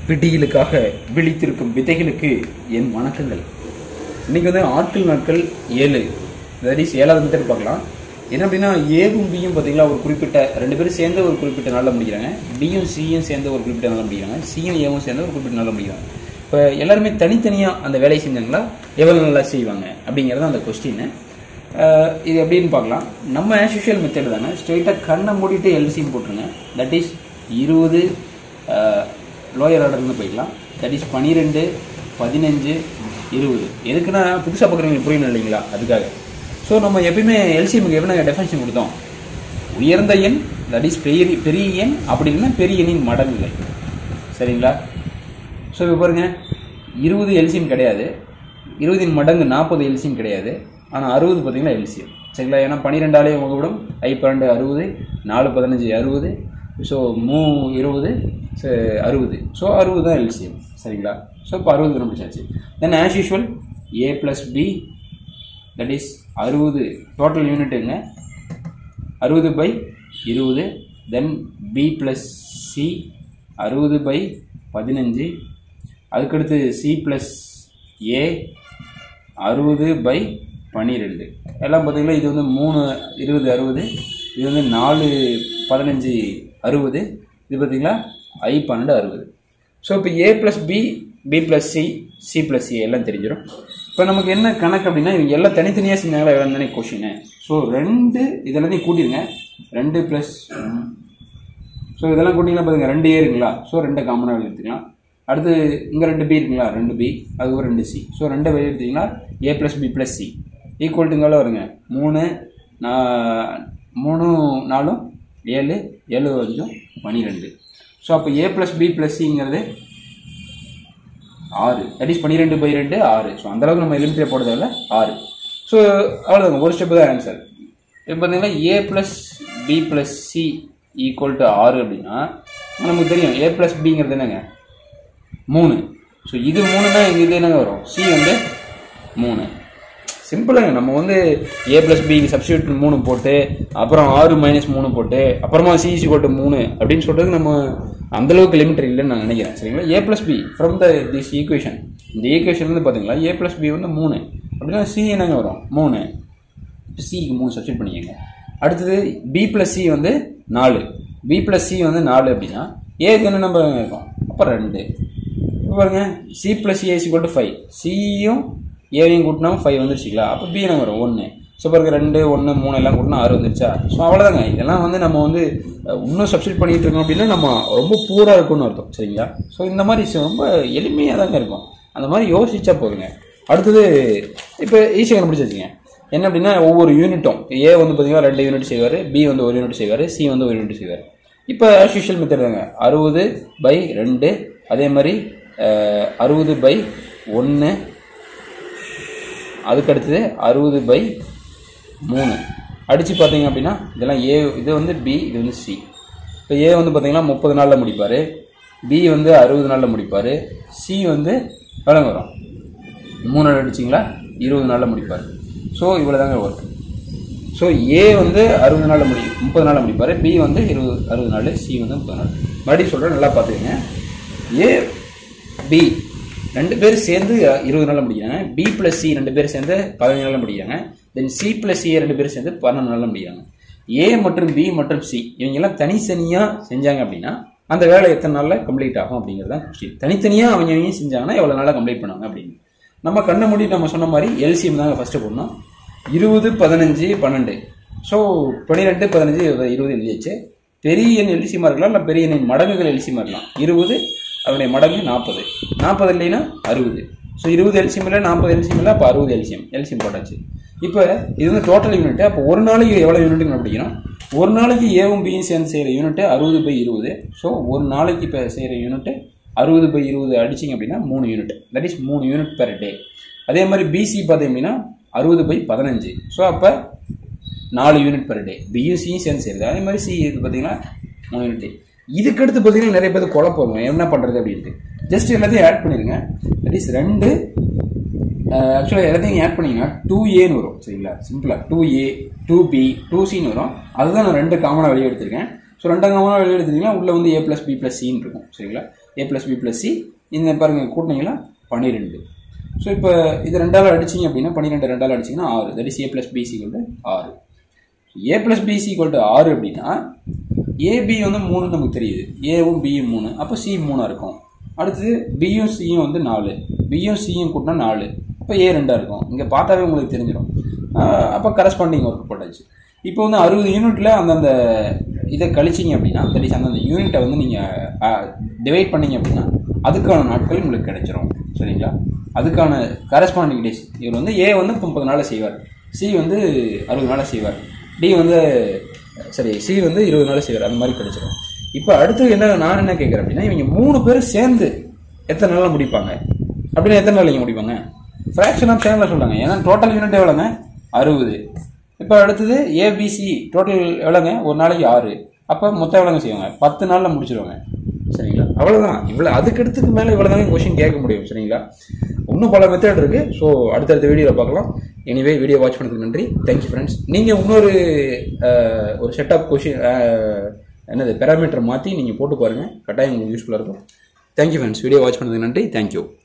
பிடியிலுக்காக விழித்திருக்கும் விதைகளுக்கு என் வணக்கங்கள் இன்னைக்கு வந்து ஆட்கள் நாட்கள் ஏழு தட் இஸ் ஏழாவது மெத்தட் பார்க்கலாம் என்ன அப்படின்னா ஏவும் பியும் பார்த்தீங்களா ஒரு குறிப்பிட்ட ரெண்டு பேரும் சேர்ந்து ஒரு குறிப்பிட்ட நாளில் முடிக்கிறாங்க பியும் சியும் சேர்ந்து ஒரு குறிப்பிட்ட நாளில் முடிக்கிறாங்க சியும் ஏவும் சேர்ந்து ஒரு குறிப்பிட்ட நாளில் முடிக்கிறாங்க இப்போ எல்லாருமே தனித்தனியாக அந்த வேலையை செஞ்சாங்களா எவ்வளோ நல்லா செய்வாங்க அப்படிங்கிறது அந்த கொஸ்டின் இது எப்படின்னு பார்க்கலாம் நம்ம ஆஸ் யூஷுவல் மெத்தட் தானே ஸ்ட்ரெயிட்டாக கண்ணை மூடிட்டு எல்சியும் போட்டுருங்க தட் இஸ் இருபது லோயர் ஆர்டர்னு போய்க்கலாம் தட் இஸ் பன்னிரெண்டு பதினஞ்சு இருபது எதுக்குன்னா புதுசாக பார்க்குறவங்களுக்கு புரியணும் இல்லைங்களா அதுக்காக ஸோ நம்ம எப்பயுமே எல்சிஎம்க்கு எப்படி டெஃபினேஷன் கொடுத்தோம் உயர்ந்த எண் தட் இஸ் பெரிய பெரிய எண் அப்படி இல்லைன்னா பெரிய எண்ணின் மடங்குகள் சரிங்களா ஸோ இப்போ பாருங்க இருபது எல்சிஎம் கிடையாது இருபதின் மடங்கு நாற்பது எல்சிஎம் கிடையாது ஆனால் அறுபது பார்த்தீங்கன்னா எல்சிஎம் சரிங்களா ஏன்னா பன்னிரெண்டாலே வகுப்படும் ஐ பன்னெண்டு அறுபது நாலு பதினஞ்சு அறுபது ஸோ மூ இருபது ஸோ அறுபது ஸோ அறுபது தான் எல்சிஎம் சரிங்களா ஸோ இப்போ அறுபது கண்டுபிடிச்சாச்சு then as usual A plus B that is அறுபது டோட்டல் யூனிட்டுங்க அறுபது பை இருபது தென் பி ப்ளஸ் சி அறுபது பை பதினஞ்சு அதுக்கடுத்து சி ப்ளஸ் ஏ அறுபது பை பன்னிரெண்டு எல்லாம் பார்த்தீங்கன்னா இது வந்து மூணு இருபது அறுபது இது வந்து நாலு பதினஞ்சு அறுபது இது பார்த்தீங்களா ஐ பன்னெண்டு அறுபது ஸோ இப்போ A plus B B plus C C plus C எல்லாம் தெரிஞ்சிடும் இப்போ நமக்கு என்ன கணக்கு அப்படின்னா இவங்க எல்லாம் தனித்தனியாக செஞ்சாங்களா எவ்வளோ தானே கொஷின் ஸோ ரெண்டு இதெல்லாத்தையும் கூட்டிடுங்க ரெண்டு ப்ளஸ் ஸோ இதெல்லாம் கூட்டிங்கன்னா பாருங்க ரெண்டு ஏ இருக்குங்களா ஸோ ரெண்டு காமனாக எடுத்துக்கலாம் அடுத்து இங்கே ரெண்டு பி இருக்குங்களா ரெண்டு பி அது ஒரு ரெண்டு சி ஸோ ரெண்டு வெளியே எடுத்தீங்கன்னா A plus B plus C equal டுங்கால வருங்க மூணு நா- மூணு நாலும் ஏழு ஏழு அஞ்சும் பன்னிரெண்டு ஸோ அப்போ ஏ ப்ளஸ் பி ப்ளஸ் சிங்கிறது ஆறு தட் இஸ் பன்னிரெண்டு பை ரெண்டு ஆறு ஸோ அந்தளவுக்கு நம்ம எலிமிட்டே போட தேவையில்ல ஆறு ஸோ அவ்வளோதாங்க ஒரு ஸ்டெப்பு தான் ஆன்சர் இப்போ பார்த்தீங்கன்னா A plus B plus C equal to ஆறு அப்படின்னா நமக்கு தெரியும் ஏ ப்ளஸ் பிங்கிறது என்னங்க மூணு ஸோ இது மூணுனா எங்கள் இது என்னங்க வரும் சி வந்து மூணு சிம்பிளுங்க நம்ம வந்து ஏ ப்ளஸ் பி சப்ஸ்டியூட் மூணு போட்டு அப்புறம் ஆறு மைனஸ் மூணு போட்டு அப்புறமா சி சி போட்டு மூணு அப்படின்னு சொல்றதுக்கு நம்ம அந்த அளவுக்கு லிமிட் இல்லைன்னு நான் நினைக்கிறேன் சரிங்களா A plus B from the this equation இந்த ஈக்குவேஷன் வந்து பார்த்தீங்களா ஏ ப்ளஸ் பி வந்து மூணு அப்படின்னா சி என்னங்க வரும் மூணு சிக்கு மூணு சப்ஸ்டியூட் பண்ணிக்கங்க அடுத்தது பி ப்ளஸ் சி வந்து நாலு பி ப்ளஸ் சி வந்து நாலு அப்படின்னா ஏக்கு என்ன நம்பர் இருக்கும் அப்போ ரெண்டு இப்போ பாருங்க C plus A equal to five சியும் ஏவையும் கூட்டினா ஃபைவ் வந்துருச்சுங்களா அப்போ பி என்ன வரும் ஒன்று ஸோ பாருங்க ரெண்டு ஒன்று மூணு எல்லாம் கூட்டினா ஆறு வந்துருச்சா ஸோ அவ்வளோதாங்க இதெல்லாம் வந்து நம்ம வந்து அஹ், இன்னும் சப்ஸ்டியூட் பண்ணிட்டு இருக்கோம் அப்படின்னா நம்ம ரொம்ப பூராக இருக்கும்னு அர்த்தம் சரிங்களா ஸோ இந்த மாதிரி சி- ரொம்ப எளிமையாக தாங்க இருக்கும் அந்த மாதிரி யோசிச்சா போதுங்க அடுத்தது இப்போ ஈஸியாக கண்டுபிடிச்சாச்சுங்க என்ன அப்படின்னா ஒவ்வொரு யூனிட்டும் ஏ வந்து பார்த்தீங்கன்னா ரெண்டு யூனிட் செய்வார் பி வந்து ஒரு யூனிட் செய்வார் சி வந்து ஒரு யூனிட் செய்வார் இப்போ ஆஸ் யூஷுவல் மெத்தட் தாங்க அறுபது பை ரெண்டு அதே மாதிரி அஹ், அறுபது பை ஒன்று அதுக்கடுத்தது அறுபது பை மூணு அடித்து பார்த்தீங்க அப்படின்னா இதெல்லாம் ஏ இது வந்து பி இது வந்து சி இப்போ ஏ வந்து பார்த்தீங்கன்னா முப்பது நாளில் முடிப்பார் பி வந்து அறுபது நாளில் முடிப்பார் சி வந்து எவ்வளோ வரும் மூணு நாள் அடிச்சிங்களா இருபது நாளில் முடிப்பார் ஸோ இவ்வளோ தாங்க ஒர்க் ஸோ ஏ வந்து அறுபது நாளில் முடி முப்பது நாளில் முடிப்பார் பி வந்து இருபது அறுபது நாள் சி வந்து முப்பது நாள் மறுபடியும் சொல்கிறேன் நல்லா பார்த்துக்கங்க ஏ பி ரெண்டு பேர் சேர்ந்து இருபது நாளில் முடிக்கிறாங்க பி ப்ளஸ் சி ரெண்டு பேர் சேர்ந்து பதினஞ்சு நாளில் முடிக்கிறாங்க தென் சி ப்ளஸ் ஏ ரெண்டு பேர் சேர்ந்து பன்னெண்டு நாளில் முடிக்கிறாங்க ஏ மற்றும் பி மற்றும் சி இவங்கெல்லாம் தனித்தனியாக செஞ்சாங்க அப்படின்னா அந்த வேலை எத்தனை நாளில் கம்ப்ளீட் ஆகும் அப்படிங்கிறது தான் கொஸ்டின் தனித்தனியாக அவங்க அவங்க செஞ்சாங்கன்னா எவ்வளோ நாளில் கம்ப்ளீட் பண்ணுவாங்க அப்படின்னு நம்ம கண்ணை மூடி நம்ம சொன்ன மாதிரி எல்சிஎம் தாங்க ஃபஸ்ட்டு போடணும் இருபது பதினஞ்சு பன்னெண்டு ஸோ பன்னிரெண்டு பதினஞ்சு இருபது இருபது எழுதியாச்சு பெரிய எண் எல்சியமாக இருக்கலாம் இல்லை பெரிய எண்ணின் மடங்குகள் எல்சியமாக இருக்கலாம் இருபது அதனுடைய மடங்கு நாற்பது நாற்பது இல்லைன்னா அறுபது ஸோ இருபது எல்சியம் இல்லை நாற்பது எல்சியம் இல்லை அப்போ அறுபது எல்சியம் எல்சியம் போட்டாச்சு இப்போ இது வந்து டோட்டல் யூனிட் அப்போ ஒரு நாளைக்கு எவ்வளோ யூனிட் கண்டுபிடிக்கணும் ஒரு நாளைக்கு ஏவும் பியும் சேர்ந்து செய்கிற யூனிட் அறுபது பை இருபது ஸோ ஒரு நாளைக்கு இப்போ செய்கிற யூனிட் அறுபது பை இருபது அடிச்சிங்க அப்படின்னா மூணு யூனிட் தட் இஸ் மூணு யூனிட் பெர் டே அதே மாதிரி பிசி பார்த்தீங்க அப்படின்னா அறுபது பை பதினஞ்சு ஸோ அப்போ நாலு யூனிட் பெர் டே பியூசியும் சேர்ந்து சேருது அதே மாதிரி சி இது பார்த்தீங்கன்னா மூணு யூனிட் இதுக்கு அடுத்து பார்த்தீங்கன்னா நிறைய பேர் குழப்பம் வரும் என்ன பண்ணுறது அப்படின்ட்டு ஜஸ்ட் எல்லாத்தையும் ஆட் பண்ணிடுங்க தட் இஸ் ரெண்டு ஆக்சுவலாக எல்லாத்தையும் ஆட் பண்ணீங்கன்னா டூ ஏன்னு வரும் சரிங்களா சிம்பிளாக two A two B two சின்னு வரும் அதுதான் நான் ரெண்டு காமனாக வெளியே எடுத்திருக்கேன் ஸோ ரெண்டாங்கமாக வெளியே எடுத்துட்டீங்கன்னா உள்ளே வந்து ஏ ப்ளஸ் பி ப்ளஸ் சின்னு இருக்கும் சரிங்களா A plus B plus C இந்த பாருங்க கூட்டினீங்கன்னா பன்னிரெண்டு ஸோ இப்போ இது ரெண்டால் அடிச்சிங்க அப்படின்னா பன்னிரெண்டு ரெண்டால் அடிச்சிங்கன்னா ஆறு that is A plus B C equal ஆறு A plus B C equal to ஆறு அப்படின்னா ஏபி வந்து மூணுன்னு நமக்கு தெரியுது ஏவும் பியும் மூணு அப்போ சி மூணாக இருக்கும் அடுத்தது பியும் சியும் வந்து நாலு பியும் சியும் கூட்டினா நாலு அப்போ ஏ ரெண்டாக இருக்கும் இங்கே பார்த்தாவே உங்களுக்கு தெரிஞ்சிடும் அப்போ கரஸ்பாண்டிங் ஒர்க் போட்டாச்சு இப்போ வந்து அறுபது யூனிட்டில் அந்தந்த இதை கழிச்சிங்க அப்படின்னா தட் இஸ் அந்தந்த யூனிட்டை வந்து நீங்கள் டிவைட் பண்ணீங்க அப்படின்னா அதுக்கான நாட்கள் உங்களுக்கு கிடைச்சிரும் சரிங்களா அதுக்கான கரஸ்பாண்டிங் டேஸ் இவர் வந்து ஏ வந்து முப்பது நாளில் செய்வார் சி வந்து அறுபது நாளில் செய்வார் டி வந்து சரி சி வந்து இருபது நாளில் செய்வார் அந்த மாதிரி கிடைச்சிரும் இப்போ அடுத்து என்ன நான் என்ன கேட்குறேன் அப்படின்னா இவங்க மூணு பேரும் சேர்ந்து எத்தனை நாளில் முடிப்பாங்க அப்படின்னா எத்தனை நாளைக்கு முடிப்பாங்க ஃப்ராக்ஷன் ஆஃப் சேமில் சொல்லுவாங்க ஏன்னா டோட்டல் யூனிட் எவ்வளோங்க அறுபது இப்போ அடுத்தது ஏபிசி டோட்டல் எவ்வளோங்க ஒரு நாளைக்கு ஆறு அப்போ மொத்தம் எவ்வளோங்க செய்வாங்க பத்து நாளில் முடிச்சிருவாங்க சரிங்களா அவ்வளோதான் இவ்வளோ அதுக்கடுத்துக்கு மேலே இவ்வளோ தாங்க கொஷின் கேட்க முடியும் சரிங்களா இன்னும் பல மெத்தட் இருக்குது ஸோ அடுத்தடுத்த வீடியோவில் பார்க்கலாம் எனிவே வீடியோ வாட்ச் பண்ணதுக்கு நன்றி தேங்க்யூ ஃப்ரெண்ட்ஸ் நீங்கள் இன்னொரு அஹ், ஒரு செட் ஆஃப் கொஷின் என்னது பேராமீட்டர் மாற்றி நீங்கள் போட்டு பாருங்கள் கட்டாயம் உங்களுக்கு யூஸ்ஃபுல்லாக இருக்கும் தேங்க்யூ ஃப்ரெண்ட்ஸ் வீடியோ வாட்ச் பண்ணதுக்கு நன்றி தேங்க்யூ